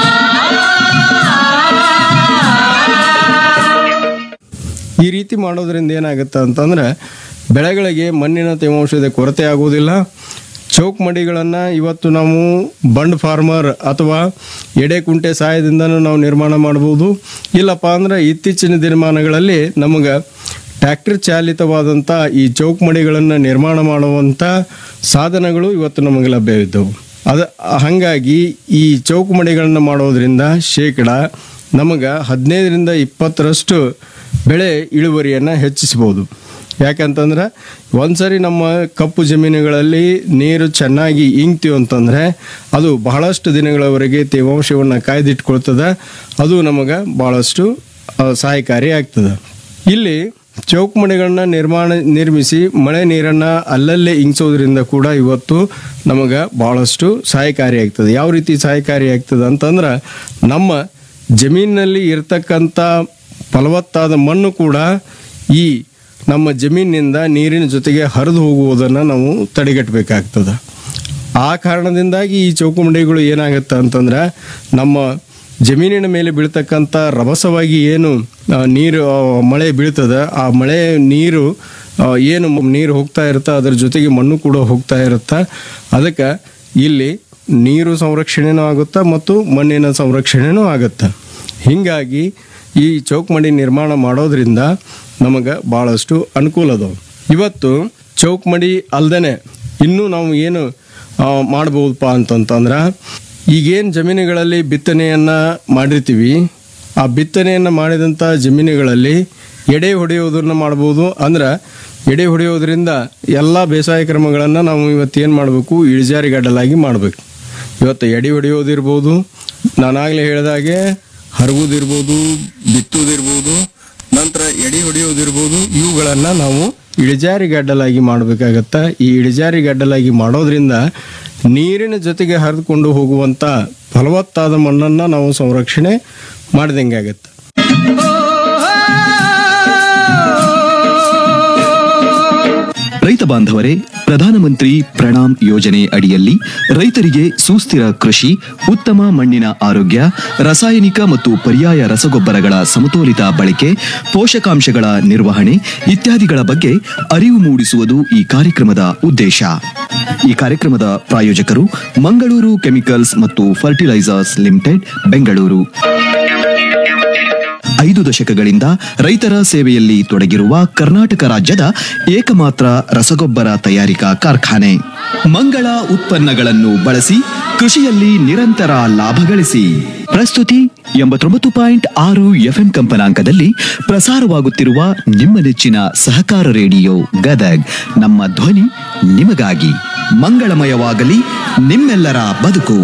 ಈ ರೀತಿ ಮಾಡೋದ್ರಿಂದ ಏನಾಗುತ್ತೆ ಅಂತಂದ್ರೆ ಬೆಳೆಗಳಿಗೆ ಮಣ್ಣಿನ ತೇವಾಂಶದ ಕೊರತೆ ಆಗುವುದಿಲ್ಲ ಚೌಕ್ ಮಡಿಗಳನ್ನು ಇವತ್ತು ನಾವು ಬಂಡ್ ಫಾರ್ಮರ್ ಅಥವಾ ಎಡೆ ಕುಂಟೆ ಸಹಾಯದಿಂದನೂ ನಾವು ನಿರ್ಮಾಣ ಮಾಡ್ಬೋದು ಇಲ್ಲಪ್ಪ ಅಂದ್ರೆ ಇತ್ತೀಚಿನ ದಿನಮಾನಗಳಲ್ಲಿ ನಮಗೆ ಟ್ರ್ಯಾಕ್ಟರ್ ಚಾಲಿತವಾದಂಥ ಈ ಚೌಕ್ ಮಡಿಗಳನ್ನು ನಿರ್ಮಾಣ ಮಾಡುವಂಥ ಸಾಧನಗಳು ಇವತ್ತು ನಮಗೆ ಲಭ್ಯವಿದ್ದವು ಅದ ಹಾಗಾಗಿ ಈ ಚೌಕ್ ಮಡಿಗಳನ್ನು ಮಾಡೋದ್ರಿಂದ ಶೇಕಡ ನಮಗೆ ಹದಿನೈದರಿಂದ ಇಪ್ಪತ್ತರಷ್ಟು ಬೆಳೆ ಇಳುವರಿಯನ್ನು ಹೆಚ್ಚಿಸ್ಬೋದು ಯಾಕಂತಂದ್ರೆ ಒಂದ್ಸರಿ ನಮ್ಮ ಕಪ್ಪು ಜಮೀನುಗಳಲ್ಲಿ ನೀರು ಚೆನ್ನಾಗಿ ಇಂಗ್ತೀವಿ ಅಂತಂದರೆ ಅದು ಬಹಳಷ್ಟು ದಿನಗಳವರೆಗೆ ತೇವಾಂಶವನ್ನು ಕಾಯ್ದಿಟ್ಕೊಳ್ತದೆ ಅದು ನಮಗೆ ಭಾಳಷ್ಟು ಆ, ಸಹಾಯಕಾರಿ ಆಗ್ತದೆ ಇಲ್ಲಿ ಚೌಕಮಣಿಗಳನ್ನ ನಿರ್ಮಾಣ ನಿರ್ಮಿಸಿ ಮಳೆ ನೀರನ್ನು ಅಲ್ಲಲ್ಲೇ ಇಂಗಿಸೋದ್ರಿಂದ ಕೂಡ ಇವತ್ತು ನಮಗೆ ಭಾಳಷ್ಟು ಸಹಾಯಕಾರಿ ಆಗ್ತದೆ ಯಾವ ರೀತಿ ಸಹಾಯಕಾರಿ ಆಗ್ತದೆ ಅಂತಂದ್ರೆ ನಮ್ಮ ಜಮೀನಿನಲ್ಲಿ ಇರ್ತಕ್ಕಂಥ ಫಲವತ್ತಾದ ಮಣ್ಣು ಕೂಡ ಈ ನಮ್ಮ ಜಮೀನಿನಿಂದ ನೀರಿನ ಜೊತೆಗೆ ಹರಿದು ಹೋಗುವುದನ್ನು ನಾವು ತಡೆಗಟ್ಟಬೇಕಾಗ್ತದೆ ಆ ಕಾರಣದಿಂದಾಗಿ ಈ ಚೌಕುಮಂಡಿಗಳು ಏನಾಗುತ್ತೆ ಅಂತಂದ್ರೆ ನಮ್ಮ ಜಮೀನಿನ ಮೇಲೆ ಬೀಳ್ತಕ್ಕಂಥ ರಭಸವಾಗಿ ಏನು ಆ, ನೀರು ಆ, ಮಳೆ ಬೀಳ್ತದೆ ಆ ಮಳೆ ನೀರು ಆ, ಏನು ಮ- ನೀರು ಹೋಗ್ತಾ ಇರುತ್ತೆ ಅದರ ಜೊತೆಗೆ ಮಣ್ಣು ಕೂಡ ಹೋಗ್ತಾ ಇರುತ್ತೆ ಅದಕ್ಕೆ ಇಲ್ಲಿ ನೀರು ಸಂರಕ್ಷಣೆನೂ ಆಗುತ್ತೆ ಮತ್ತು ಮಣ್ಣಿನ ಸಂರಕ್ಷಣೆನೂ ಆಗುತ್ತೆ ಹೀಗಾಗಿ ಈ ಚೌಕಮಡಿ ನಿರ್ಮಾಣ ಮಾಡೋದ್ರಿಂದ ನಮಗೆ ಭಾಳಷ್ಟು ಅನುಕೂಲ ಅದಾವ ಇವತ್ತು ಚೌಕಮಡಿ ಅಲ್ದೇನೆ ಇನ್ನೂ ನಾವು ಏನು ಆ, ಮಾಡ್ಬೋದಪ್ಪ ಅಂತಂತಂದ್ರೆ ಈಗೇನು ಜಮೀನುಗಳಲ್ಲಿ ಬಿತ್ತನೆಯನ್ನು ಮಾಡಿರ್ತೀವಿ ಆ ಬಿತ್ತನೆಯನ್ನು ಮಾಡಿದಂಥ ಜಮೀನುಗಳಲ್ಲಿ ಎಡೆ ಹೊಡೆಯೋದನ್ನು ಮಾಡ್ಬೋದು ಅಂದ್ರೆ ಎಡೆ ಹೊಡೆಯೋದ್ರಿಂದ ಎಲ್ಲ ಬೇಸಾಯ ಕ್ರಮಗಳನ್ನು ನಾವು ಇವತ್ತು ಏನು ಮಾಡಬೇಕು ಇಳಿಜಾರಿಗಡ್ಡಲಾಗಿ ಮಾಡಬೇಕು ಇವತ್ತು ಎಡೆ ಹೊಡೆಯೋದಿರ್ಬೋದು ನಾನಾಗಲೇ ಹೇಳಿದಾಗೆ ಹರಗುದಿರ್ಬೋದು ಬಿತ್ತೋದಿರ್ಬೋದು ನಂತರ ಎಡೆ ಹೊಡೆಯೋದಿರ್ಬೋದು ಇವುಗಳನ್ನು ನಾವು ಇಳಿಜಾರಿ ಗಡ್ಡಲಾಗಿ ಮಾಡಬೇಕಾಗತ್ತ ಈ ಇಳಿಜಾರಿ ಗಡ್ಡಲಾಗಿ ಮಾಡೋದ್ರಿಂದ ನೀರಿನ ಜೊತೆಗೆ ಹರಿದುಕೊಂಡು ಹೋಗುವಂಥ ಫಲವತ್ತಾದ ಮಣ್ಣನ್ನು ನಾವು ಸಂರಕ್ಷಣೆ ಮಾಡ್ದಂಗೆ ಆಗತ್ತೆ ರೈತ ಬಾಂಧವರೇ ಪ್ರಧಾನಮಂತ್ರಿ ಪ್ರಣಾಮ್ ಯೋಜನೆ ಅಡಿಯಲ್ಲಿ ರೈತರಿಗೆ ಸುಸ್ಥಿರ ಕೃಷಿ ಉತ್ತಮ ಮಣ್ಣಿನ ಆರೋಗ್ಯ ರಾಸಾಯನಿಕ ಮತ್ತು ಪರ್ಯಾಯ ರಸಗೊಬ್ಬರಗಳ ಸಮತೋಲಿತ ಬಳಕೆ ಪೋಷಕಾಂಶಗಳ ನಿರ್ವಹಣೆ ಇತ್ಯಾದಿಗಳ ಬಗ್ಗೆ ಅರಿವು ಮೂಡಿಸುವುದು ಈ ಕಾರ್ಯಕ್ರಮದ ಉದ್ದೇಶ ಈ ಕಾರ್ಯಕ್ರಮದ ಪ್ರಾಯೋಜಕರು ಮಂಗಳೂರು ಕೆಮಿಕಲ್ಸ್ ಮತ್ತು ಫರ್ಟಿಲೈಸರ್ಸ್ ಲಿಮಿಟೆಡ್ ಬೆಂಗಳೂರು ಐದು ದಶಕಗಳಿಂದ ರೈತರ ಸೇವೆಯಲ್ಲಿ ತೊಡಗಿರುವ ಕರ್ನಾಟಕ ರಾಜ್ಯದ ಏಕಮಾತ್ರ ರಸಗೊಬ್ಬರ ತಯಾರಿಕಾ ಕಾರ್ಖಾನೆ ಮಂಗಳ ಉತ್ಪನ್ನಗಳನ್ನು ಬಳಸಿ ಕೃಷಿಯಲ್ಲಿ ನಿರಂತರ ಲಾಭ ಗಳಿಸಿ ಪ್ರಸ್ತುತಿ ಎಂಬತ್ತೊಂಬತ್ತು ಪಾಯಿಂಟ್ ಆರು ಎಫ್ಎಂ ಕಂಪನಾಂಕದಲ್ಲಿ ಪ್ರಸಾರವಾಗುತ್ತಿರುವ ನಿಮ್ಮ ನೆಚ್ಚಿನ ಸಹಕಾರ ರೇಡಿಯೋ ಗದಗ್ ನಮ್ಮ ಧ್ವನಿ ನಿಮಗಾಗಿ ಮಂಗಳಮಯವಾಗಲಿ ನಿಮ್ಮೆಲ್ಲರ ಬದುಕು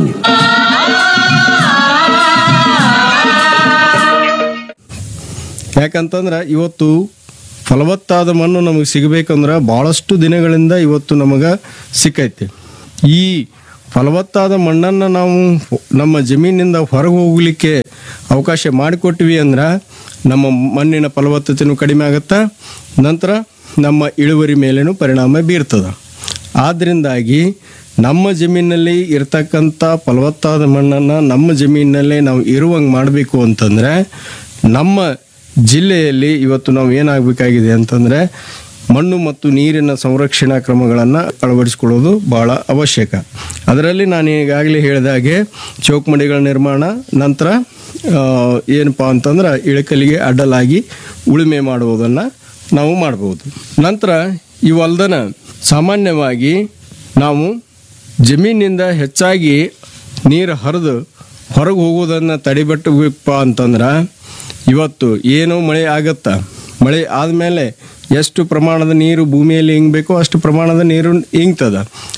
ಯಾಕಂತಂದ್ರೆ ಇವತ್ತು ಫಲವತ್ತಾದ ಮಣ್ಣು ನಮಗೆ ಸಿಗಬೇಕಂದ್ರೆ ಭಾಳಷ್ಟು ದಿನಗಳಿಂದ ಇವತ್ತು ನಮಗೆ ಸಿಕ್ಕೈತಿ ಈ ಫಲವತ್ತಾದ ಮಣ್ಣನ್ನು ನಾವು ನಮ್ಮ ಜಮೀನಿನಿಂದ ಹೊರಗೆ ಹೋಗಲಿಕ್ಕೆ ಅವಕಾಶ ಮಾಡಿಕೊಟ್ವಿ ಅಂದ್ರೆ ನಮ್ಮ ಮಣ್ಣಿನ ಫಲವತ್ತತೆಯೂ ಕಡಿಮೆ ಆಗುತ್ತೆ ನಂತರ ನಮ್ಮ ಇಳುವರಿ ಮೇಲೇನೂ ಪರಿಣಾಮ ಬೀರ್ತದೆ ಆದ್ದರಿಂದಾಗಿ ನಮ್ಮ ಜಮೀನಲ್ಲಿ ಇರ್ತಕ್ಕಂಥ ಫಲವತ್ತಾದ ಮಣ್ಣನ್ನು ನಮ್ಮ ಜಮೀನಿನಲ್ಲೇ ನಾವು ಇರುವಂಗೆ ಮಾಡಬೇಕು ಅಂತಂದರೆ ನಮ್ಮ ಜಿಲ್ಲೆಯಲ್ಲಿ ಇವತ್ತು ನಾವು ಏನಾಗಬೇಕಾಗಿದೆ ಅಂತಂದರೆ ಮಣ್ಣು ಮತ್ತು ನೀರಿನ ಸಂರಕ್ಷಣಾ ಕ್ರಮಗಳನ್ನು ಅಳವಡಿಸಿಕೊಳ್ಳೋದು ಭಾಳ ಅವಶ್ಯಕ ಅದರಲ್ಲಿ ನಾನು ಈಗಾಗಲೇ ಹೇಳಿದಾಗೆ ಚೌಕಮಡಿಗಳ ನಿರ್ಮಾಣ ನಂತರ ಆ, ಏನಪ್ಪಾ ಅಂತಂದ್ರೆ ಇಳಕಲಿಗೆ ಅಡ್ಡಲಾಗಿ ಉಳುಮೆ ಮಾಡುವುದನ್ನು ನಾವು ಮಾಡ್ಬೋದು ನಂತರ ಇವಲ್ದನ ಸಾಮಾನ್ಯವಾಗಿ ನಾವು ಜಮೀನಿನಿಂದ ಹೆಚ್ಚಾಗಿ ನೀರು ಹರಿದು ಹೊರಗೆ ಹೋಗೋದನ್ನು ತಡೆಗಟ್ಟಬೇಕಪ್ಪ ಅಂತಂದ್ರೆ ಇವತ್ತು ಏನೋ ಮಳೆ ಆಗತ್ತಾ ಮಳೆ ಆದಮೇಲೆ ಎಷ್ಟು ಪ್ರಮಾಣದ ನೀರು ಭೂಮಿಯಲ್ಲಿ ಇಂಗಬೇಕೋ ಅಷ್ಟು ಪ್ರಮಾಣದ ನೀರು ಇಂಗ್ತದ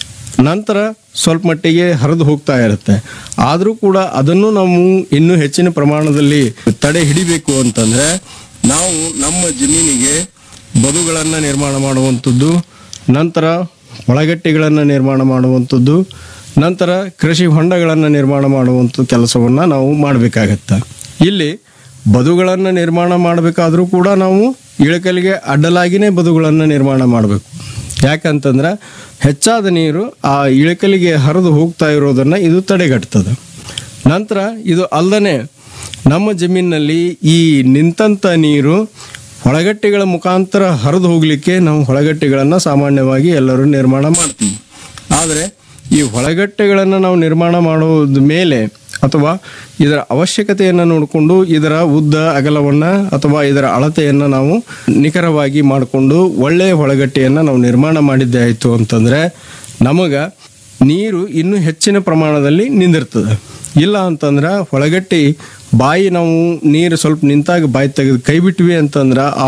ನಂತರ ಸ್ವಲ್ಪ ಮಟ್ಟಿಗೆ ಹರಿದು ಹೋಗ್ತಾ ಇರುತ್ತೆ ಆದರೂ ಕೂಡ ಅದನ್ನು ನಾವು ಇನ್ನೂ ಹೆಚ್ಚಿನ ಪ್ರಮಾಣದಲ್ಲಿ ತಡೆ ಹಿಡಿಬೇಕು ಅಂತಂದರೆ ನಾವು ನಮ್ಮ ಜಮೀನಿಗೆ ಬದುಗಳನ್ನು ನಿರ್ಮಾಣ ಮಾಡುವಂಥದ್ದು ನಂತರ ಒಳಗಟ್ಟಿಗಳನ್ನು ನಿರ್ಮಾಣ ಮಾಡುವಂಥದ್ದು ನಂತರ ಕೃಷಿ ಹೊಂಡಗಳನ್ನು ನಿರ್ಮಾಣ ಮಾಡುವಂಥ ಕೆಲಸವನ್ನು ನಾವು ಮಾಡಬೇಕಾಗತ್ತೆ ಇಲ್ಲಿ ಬದುಗಳನ್ನು ನಿರ್ಮಾಣ ಮಾಡಬೇಕಾದ್ರೂ ಕೂಡ ನಾವು ಇಳಕಲಿಗೆ ಅಡ್ಡಲಾಗಿನೇ ಬದುಗಳನ್ನು ನಿರ್ಮಾಣ ಮಾಡಬೇಕು ಯಾಕಂತಂದ್ರೆ ಹೆಚ್ಚಾದ ನೀರು ಆ ಇಳಕಲಿಗೆ ಹರಿದು ಹೋಗ್ತಾ ಇರೋದನ್ನು ಇದು ತಡೆಗಟ್ತದೆ ನಂತರ ಇದು ಅಲ್ಲದೆ ನಮ್ಮ ಜಮೀನಿನಲ್ಲಿ ಈ ನಿಂತಂಥ ನೀರು ಹೊಳಗಟ್ಟೆಗಳ ಮುಖಾಂತರ ಹರಿದು ಹೋಗಲಿಕ್ಕೆ ನಾವು ಹೊಳಗಟ್ಟೆಗಳನ್ನು ಸಾಮಾನ್ಯವಾಗಿ ಎಲ್ಲರೂ ನಿರ್ಮಾಣ ಮಾಡ್ತೀವಿ ಆದರೆ ಈ ಹೊಳಗಟ್ಟೆಗಳನ್ನು ನಾವು ನಿರ್ಮಾಣ ಮಾಡೋದ ಮೇಲೆ ಅಥವಾ ಇದರ ಅವಶ್ಯಕತೆಯನ್ನು ನೋಡಿಕೊಂಡು ಇದರ ಉದ್ದ ಅಗಲವನ್ನು ಅಥವಾ ಇದರ ಅಳತೆಯನ್ನು ನಾವು ನಿಖರವಾಗಿ ಮಾಡಿಕೊಂಡು ಒಳ್ಳೆಯ ಹೊಳಗಟ್ಟೆಯನ್ನು ನಾವು ನಿರ್ಮಾಣ ಮಾಡಿದ್ದೆ ಆಯಿತು ಅಂತಂದರೆ ನಮಗೆ ನೀರು ಇನ್ನೂ ಹೆಚ್ಚಿನ ಪ್ರಮಾಣದಲ್ಲಿ ನಿಂದಿರ್ತದೆ ಇಲ್ಲ ಅಂತಂದ್ರೆ ಹೊಳಗಟ್ಟಿ ಬಾಯಿ ನಾವು ನೀರು ಸ್ವಲ್ಪ ನಿಂತಾಗ ಬಾಯಿ ತೆಗೆದು ಕೈ ಬಿಟ್ವಿ ಅಂತಂದ್ರೆ ಆ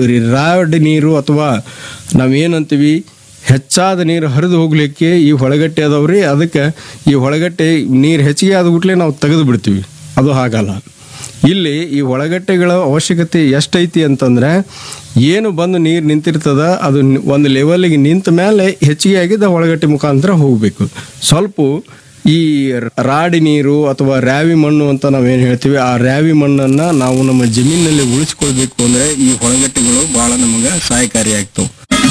ರಾಡ್ ನೀರು ಅಥವಾ ನಾವೇನಂತೀವಿ ಹೆಚ್ಚಾದ ನೀರು ಹರಿದು ಹೋಗ್ಲಿಕ್ಕೆ ಈ ಹೊಳಗಟ್ಟೆ ಅದಾವ್ರಿ ಅದಕ್ಕೆ ಈ ಹೊಳಗಟ್ಟೆ ನೀರು ಹೆಚ್ಚಿಗೆ ಆದ ಕೂಡಲೇ ನಾವು ತೆಗೆದು ಬಿಡ್ತೀವಿ ಅದು ಹಾಗಲ್ಲ ಇಲ್ಲಿ ಈ ಒಳಗಟ್ಟೆಗಳ ಅವಶ್ಯಕತೆ ಎಷ್ಟೈತಿ ಅಂತಂದ್ರೆ ಏನು ಬಂದು ನೀರು ನಿಂತಿರ್ತದ ಅದು ನಿ- ಒಂದು ಲೆವೆಲ್ಗೆ ನಿಂತ ಮೇಲೆ ಹೆಚ್ಚಿಗೆ ಆಗಿದ್ದ ಒಳಗಟ್ಟೆ ಮುಖಾಂತರ ಹೋಗಬೇಕು ಸ್ವಲ್ಪ ಈ ರಾಡಿ ನೀರು ಅಥವಾ ರ್ಯಾವಿ ಮಣ್ಣು ಅಂತ ನಾವೇನು ಹೇಳ್ತೀವಿ ಆ ರ್ಯಾವಿ ಮಣ್ಣನ್ನು ನಾವು ನಮ್ಮ ಜಮೀನಿನಲ್ಲಿ ಉಳಿಸ್ಕೊಳ್ಬೇಕು ಅಂದರೆ ಈ ಹೊಳಗಟ್ಟೆಗಳು ಭಾಳ ನಮಗೆ ಸಹಾಯಕಾರಿಯಾಗ್ತವೆ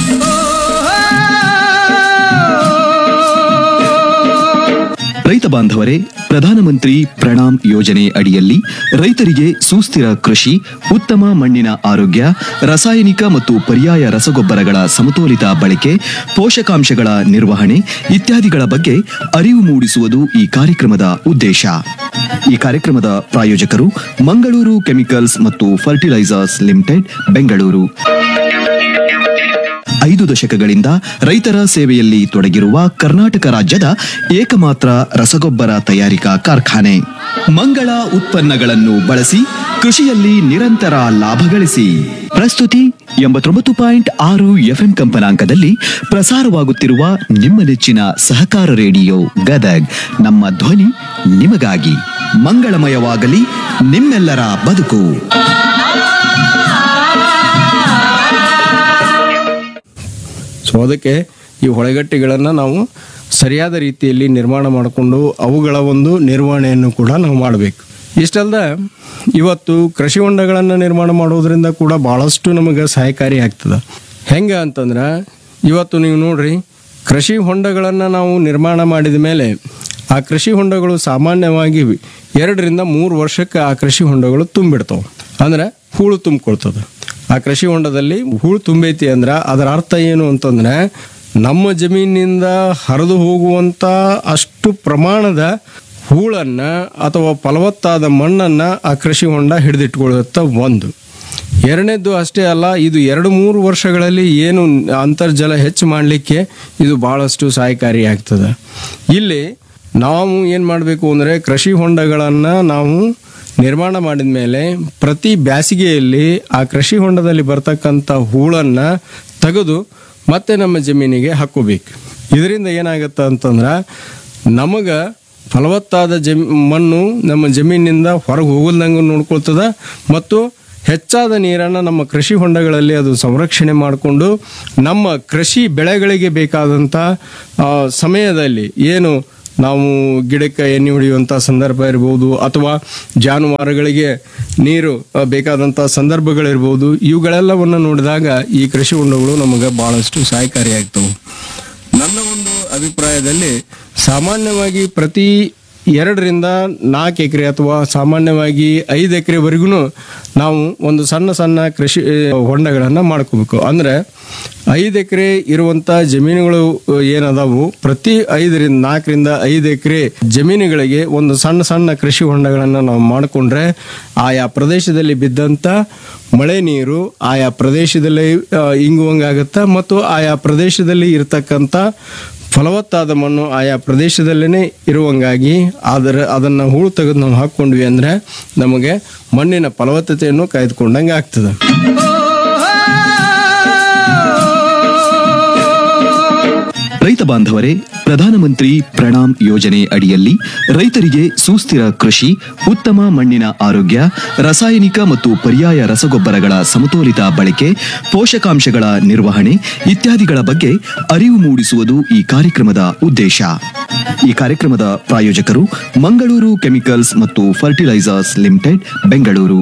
ರೈತ ಬಾಂಧವರೇ ಪ್ರಧಾನಮಂತ್ರಿ ಪ್ರಣಾಮ್ ಯೋಜನೆ ಅಡಿಯಲ್ಲಿ ರೈತರಿಗೆ ಸುಸ್ಥಿರ ಕೃಷಿ ಉತ್ತಮ ಮಣ್ಣಿನ ಆರೋಗ್ಯ ರಾಸಾಯನಿಕ ಮತ್ತು ಪರ್ಯಾಯ ರಸಗೊಬ್ಬರಗಳ ಸಮತೋಲಿತ ಬಳಕೆ ಪೋಷಕಾಂಶಗಳ ನಿರ್ವಹಣೆ ಇತ್ಯಾದಿಗಳ ಬಗ್ಗೆ ಅರಿವು ಮೂಡಿಸುವುದು ಈ ಕಾರ್ಯಕ್ರಮದ ಉದ್ದೇಶ ಈ ಕಾರ್ಯಕ್ರಮದ ಪ್ರಾಯೋಜಕರು ಮಂಗಳೂರು ಕೆಮಿಕಲ್ಸ್ ಮತ್ತು ಫರ್ಟಿಲೈಸರ್ಸ್ ಲಿಮಿಟೆಡ್ ಬೆಂಗಳೂರು ಐದು ದಶಕಗಳಿಂದ ರೈತರ ಸೇವೆಯಲ್ಲಿ ತೊಡಗಿರುವ ಕರ್ನಾಟಕ ರಾಜ್ಯದ ಏಕಮಾತ್ರ ರಸಗೊಬ್ಬರ ತಯಾರಿಕಾ ಕಾರ್ಖಾನೆ ಮಂಗಳ ಉತ್ಪನ್ನಗಳನ್ನು ಬಳಸಿ ಕೃಷಿಯಲ್ಲಿ ನಿರಂತರ ಲಾಭ ಗಳಿಸಿ ಪ್ರಸ್ತುತಿ ಎಂಬತ್ತೊಂಬತ್ತು ಪಾಯಿಂಟ್ ಆರು ಎಫ್ಎಂ ಕಂಪನಾಂಕದಲ್ಲಿ ಪ್ರಸಾರವಾಗುತ್ತಿರುವ ನಿಮ್ಮ ನೆಚ್ಚಿನ ಸಹಕಾರ ರೇಡಿಯೋ ಗದಗ್ ನಮ್ಮ ಧ್ವನಿ ನಿಮಗಾಗಿ ಮಂಗಳಮಯವಾಗಲಿ ನಿಮ್ಮೆಲ್ಲರ ಬದುಕು ಸೊ ಅದಕ್ಕೆ ಈ ಹೊಳೆಗಟ್ಟೆಗಳನ್ನು ನಾವು ಸರಿಯಾದ ರೀತಿಯಲ್ಲಿ ನಿರ್ಮಾಣ ಮಾಡಿಕೊಂಡು ಅವುಗಳ ಒಂದು ನಿರ್ವಹಣೆಯನ್ನು ಕೂಡ ನಾವು ಮಾಡಬೇಕು ಇಷ್ಟಲ್ದ ಇವತ್ತು ಕೃಷಿ ಹೊಂಡಗಳನ್ನು ನಿರ್ಮಾಣ ಮಾಡೋದ್ರಿಂದ ಕೂಡ ಭಾಳಷ್ಟು ನಮಗೆ ಸಹಾಯಕಾರಿ ಆಗ್ತದೆ ಹೆಂಗೆ ಅಂತಂದ್ರೆ ಇವತ್ತು ನೀವು ನೋಡ್ರಿ ಕೃಷಿ ಹೊಂಡಗಳನ್ನು ನಾವು ನಿರ್ಮಾಣ ಮಾಡಿದ ಮೇಲೆ ಆ ಕೃಷಿ ಹೊಂಡಗಳು ಸಾಮಾನ್ಯವಾಗಿ ಎರಡರಿಂದ ಮೂರು ವರ್ಷಕ್ಕೆ ಆ ಕೃಷಿ ಹೊಂಡಗಳು ತುಂಬಿಡ್ತಾವೆ ಅಂದ್ರೆ ಹೂಳು ತುಂಬಿಕೊಳ್ತದೆ ಆ ಕೃಷಿ ಹೊಂಡದಲ್ಲಿ ಹೂಳು ತುಂಬೈತಿ ಅಂದ್ರೆ ಅದರ ಅರ್ಥ ಏನು ಅಂತಂದ್ರೆ ನಮ್ಮ ಜಮೀನಿನಿಂದ ಹರಿದು ಹೋಗುವಂಥ ಅಷ್ಟು ಪ್ರಮಾಣದ ಹೂಳನ್ನು ಅಥವಾ ಫಲವತ್ತಾದ ಮಣ್ಣನ್ನು ಆ ಕೃಷಿ ಹೊಂಡ ಹಿಡಿದಿಟ್ಕೊಳ್ಳುತ್ತ ಒಂದು ಎರಡನೇದ್ದು ಅಷ್ಟೇ ಅಲ್ಲ ಇದು ಎರಡು ಮೂರು ವರ್ಷಗಳಲ್ಲಿ ಏನು ಅಂತರ್ಜಲ ಹೆಚ್ಚು ಮಾಡಲಿಕ್ಕೆ ಇದು ಭಾಳಷ್ಟು ಸಹಾಯಕಾರಿಯಾಗ್ತದೆ ಇಲ್ಲಿ ನಾವು ಏನು ಮಾಡಬೇಕು ಅಂದರೆ ಕೃಷಿ ಹೊಂಡಗಳನ್ನು ನಾವು ನಿರ್ಮಾಣ ಮಾಡಿದ ಮೇಲೆ ಪ್ರತಿ ಬ್ಯಾಸಿಗೆಯಲ್ಲಿ ಆ ಕೃಷಿ ಹೊಂಡದಲ್ಲಿ ಬರ್ತಕ್ಕಂಥ ಹೂಳನ್ನು ತೆಗೆದು ಮತ್ತೆ ನಮ್ಮ ಜಮೀನಿಗೆ ಹಾಕೋಬೇಕು ಇದರಿಂದ ಏನಾಗುತ್ತೆ ಅಂತಂದ್ರೆ ನಮಗೆ ಫಲವತ್ತಾದ ಜಮ್ ಮಣ್ಣು ನಮ್ಮ ಜಮೀನಿನಿಂದ ಹೊರಗೆ ಹೋಗಲ್ದಂಗೆ ನೋಡ್ಕೊಳ್ತದ ಮತ್ತು ಹೆಚ್ಚಾದ ನೀರನ್ನು ನಮ್ಮ ಕೃಷಿ ಹೊಂಡಗಳಲ್ಲಿ ಅದು ಸಂರಕ್ಷಣೆ ಮಾಡಿಕೊಂಡು ನಮ್ಮ ಕೃಷಿ ಬೆಳೆಗಳಿಗೆ ಬೇಕಾದಂಥ ಆ, ಸಮಯದಲ್ಲಿ ಏನು ನಾವು ಗಿಡಕ್ಕೆ ಎಣ್ಣೆ ಹೊಡೆಯುವಂಥ ಸಂದರ್ಭ ಇರ್ಬೋದು ಅಥವಾ ಜಾನುವಾರುಗಳಿಗೆ ನೀರು ಆ, ಬೇಕಾದಂಥ ಸಂದರ್ಭಗಳಿರ್ಬೋದು ಇವುಗಳೆಲ್ಲವನ್ನು ನೋಡಿದಾಗ ಈ ಕೃಷಿ ಹೊಂಡಗಳು ನಮಗೆ ಭಾಳಷ್ಟು ಸಹಾಯಕಾರಿಯಾಗ್ತವೆ ನನ್ನ ಒಂದು ಅಭಿಪ್ರಾಯದಲ್ಲಿ ಸಾಮಾನ್ಯವಾಗಿ ಪ್ರತಿ ಎರಡರಿಂದ ನಾಲ್ಕು ಎಕರೆ ಅಥವಾ ಸಾಮಾನ್ಯವಾಗಿ ಐದು ಎಕರೆವರೆಗೂ ನಾವು ಒಂದು ಸಣ್ಣ ಸಣ್ಣ ಕೃಷಿ ಹೊಂಡಗಳನ್ನು ಮಾಡ್ಕೋಬೇಕು ಅಂದರೆ ಐದು ಎಕರೆ ಇರುವಂಥ ಜಮೀನುಗಳು ಏನದಾವು ಪ್ರತಿ ಐದರಿಂದ ನಾಲ್ಕರಿಂದ ಐದು ಎಕರೆ ಜಮೀನುಗಳಿಗೆ ಒಂದು ಸಣ್ಣ ಸಣ್ಣ ಕೃಷಿ ಹೊಂಡಗಳನ್ನು ನಾವು ಮಾಡಿಕೊಂಡ್ರೆ ಆಯಾ ಪ್ರದೇಶದಲ್ಲಿ ಬಿದ್ದಂಥ ಮಳೆ ನೀರು ಆಯಾ ಪ್ರದೇಶದಲ್ಲಿ ಆ, ಇಂಗುವಂಗಾಗತ್ತೆ ಮತ್ತು ಆಯಾ ಪ್ರದೇಶದಲ್ಲಿ ಇರತಕ್ಕಂಥ ಫಲವತ್ತಾದ ಮಣ್ಣು ಆಯಾ ಪ್ರದೇಶದಲ್ಲೇ ಇರುವಂಗಾಗಿ ಅದರ ಅದನ್ನು ಹೂಳು ತೆಗೆದು ನಾವು ಹಾಕ್ಕೊಂಡ್ವಿ ಅಂದರೆ ನಮಗೆ ಮಣ್ಣಿನ ಫಲವತ್ತತೆಯನ್ನು ಕಾಯ್ದುಕೊಂಡಂಗೆ ಆಗ್ತದೆ ರೈತ ಬಾಂಧವರೇ ಪ್ರಧಾನಮಂತ್ರಿ ಪ್ರಣಾಮ್ ಯೋಜನೆ ಅಡಿಯಲ್ಲಿ ರೈತರಿಗೆ ಸುಸ್ಥಿರ ಕೃಷಿ ಉತ್ತಮ ಮಣ್ಣಿನ ಆರೋಗ್ಯ ರಾಸಾಯನಿಕ ಮತ್ತು ಪರ್ಯಾಯ ರಸಗೊಬ್ಬರಗಳ ಸಮತೋಲಿತ ಬಳಕೆ ಪೋಷಕಾಂಶಗಳ ನಿರ್ವಹಣೆ ಇತ್ಯಾದಿಗಳ ಬಗ್ಗೆ ಅರಿವು ಮೂಡಿಸುವುದು ಈ ಕಾರ್ಯಕ್ರಮದ ಉದ್ದೇಶ ಈ ಕಾರ್ಯಕ್ರಮದ ಪ್ರಾಯೋಜಕರು ಮಂಗಳೂರು ಕೆಮಿಕಲ್ಸ್ ಮತ್ತು ಫರ್ಟಿಲೈಸರ್ಸ್ ಲಿಮಿಟೆಡ್ ಬೆಂಗಳೂರು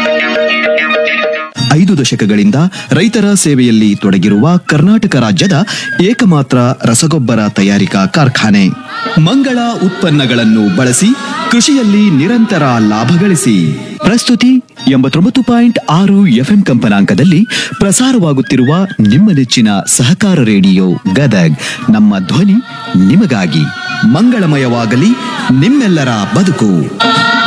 ಐದು ದಶಕಗಳಿಂದ ರೈತರ ಸೇವೆಯಲ್ಲಿ ತೊಡಗಿರುವ ಕರ್ನಾಟಕ ರಾಜ್ಯದ ಏಕಮಾತ್ರ ರಸಗೊಬ್ಬರ ತಯಾರಿಕಾ ಕಾರ್ಖಾನೆ ಮಂಗಳ ಉತ್ಪನ್ನಗಳನ್ನು ಬಳಸಿ ಕೃಷಿಯಲ್ಲಿ ನಿರಂತರ ಲಾಭ ಗಳಿಸಿ ಪ್ರಸ್ತುತಿ ಎಂಬತ್ತೊಂಬತ್ತು ಪಾಯಿಂಟ್ ಆರು ಎಫ್ಎಂ ಕಂಪನಾಂಕದಲ್ಲಿ ಪ್ರಸಾರವಾಗುತ್ತಿರುವ ನಿಮ್ಮ ನೆಚ್ಚಿನ ಸಹಕಾರ ರೇಡಿಯೋ ಗದಗ್ ನಮ್ಮ ಧ್ವನಿ ನಿಮಗಾಗಿ ಮಂಗಳಮಯವಾಗಲಿ ನಿಮ್ಮೆಲ್ಲರ ಬದುಕು